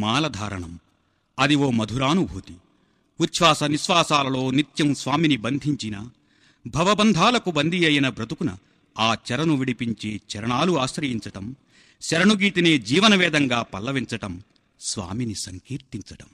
మాలధారణం అది ఓ మధురానుభూతి ఉచ్ఛ్వాస నిశ్వాసాలలో నిత్యం స్వామిని బంధించిన భవబంధాలకు బందీ అయిన బ్రతుకున ఆ చెరను విడిపించి చరణాలు ఆశ్రయించటం శరణుగీతినే జీవనవేదంగా పల్లవించటం స్వామిని సంకీర్తించటం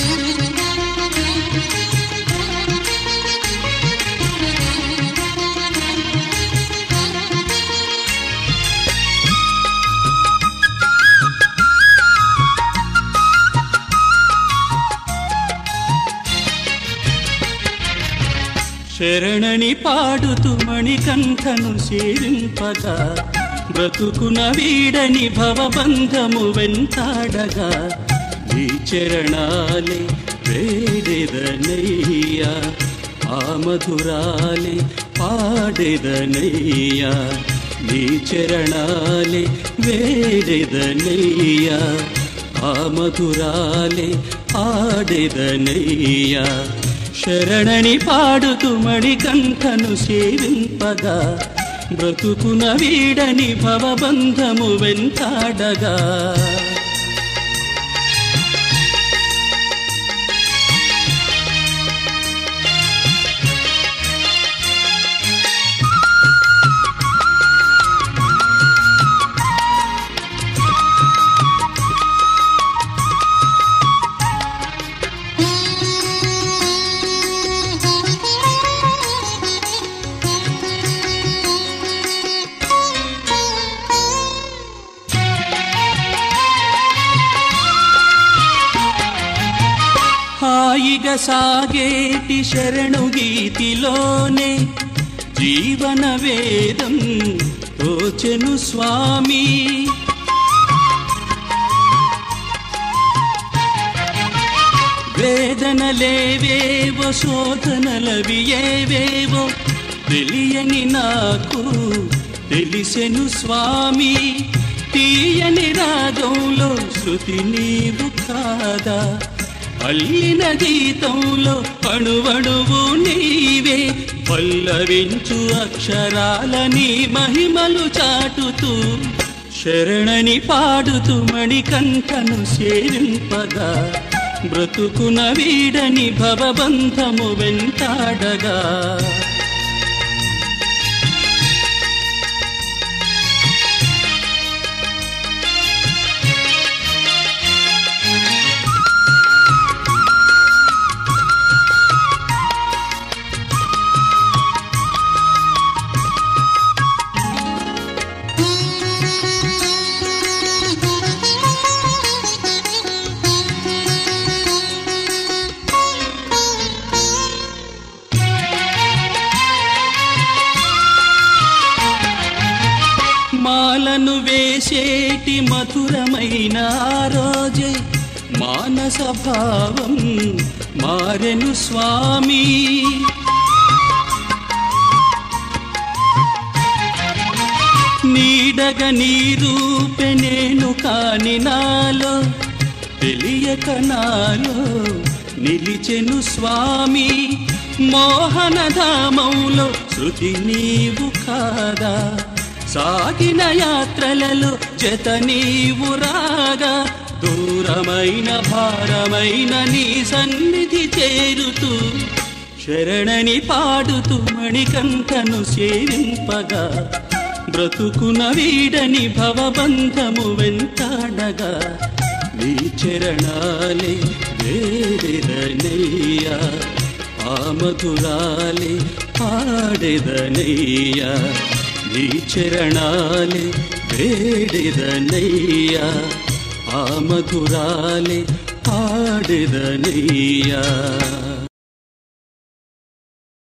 శరణని పాడుతూ మణికంఠను సేవింపగా బ్రతుకున వీడని భవబంధము వెంటాడగా నీ చరణాలే వేడెదనయ్యా ఆ మధురాలే పాడెదనయ్యా నీ చరణాలే వేడెదనయ్యా ఆ మధురాలే పాడెదనయ్యా శరణని పాడుతూ మణికంఠను సేవింపగా బ్రతుకున వీడని భవబంధము వెంటాడగా హాయిగా సాగేటి శరణు గీతిలోనే జీవన వేదం తోచెను స్వామి వేదనలేవేవో శోధనలవి ఏవేవో తెలియని నాకు తెలిసెను స్వామి తీయని రాగంలో శృతి నీవు కాదా అల్లిన గీతంలో అణువణువు నీవే పల్లవించు అక్షరాలని మహిమలు చాటుతూ శరణని పాడుతూ మణికంఠను సేవింపగా బ్రతుకున వీడని భవబంధము వెంటాడగా మాలను వేసేటి మధురమైన ఆ రోజే మానస భావం మారెను స్వామి నీడగ నీ రూపె నేను కాని నాలో తెలియక నాలో నిలిచెను స్వామి మోహనధామంలో శృతి నీవు కాదా సాగిన యాత్రలలో జత నీవు రాగా దూరమైన భారమైన నీ సన్నిధి చేరుతూ శరణని పాడుతూ మణికంఠను సేవింపగా బ్రతుకున వీడని భవబంధము వెంటాడగా నీ చరణాలే వేరెదనయ్యా ఆ మధురాలే పాడెదనయ్యా నీ చరణాలే వేడెదనయ్యా ఆ మధురాలే పాడెదనయ్యా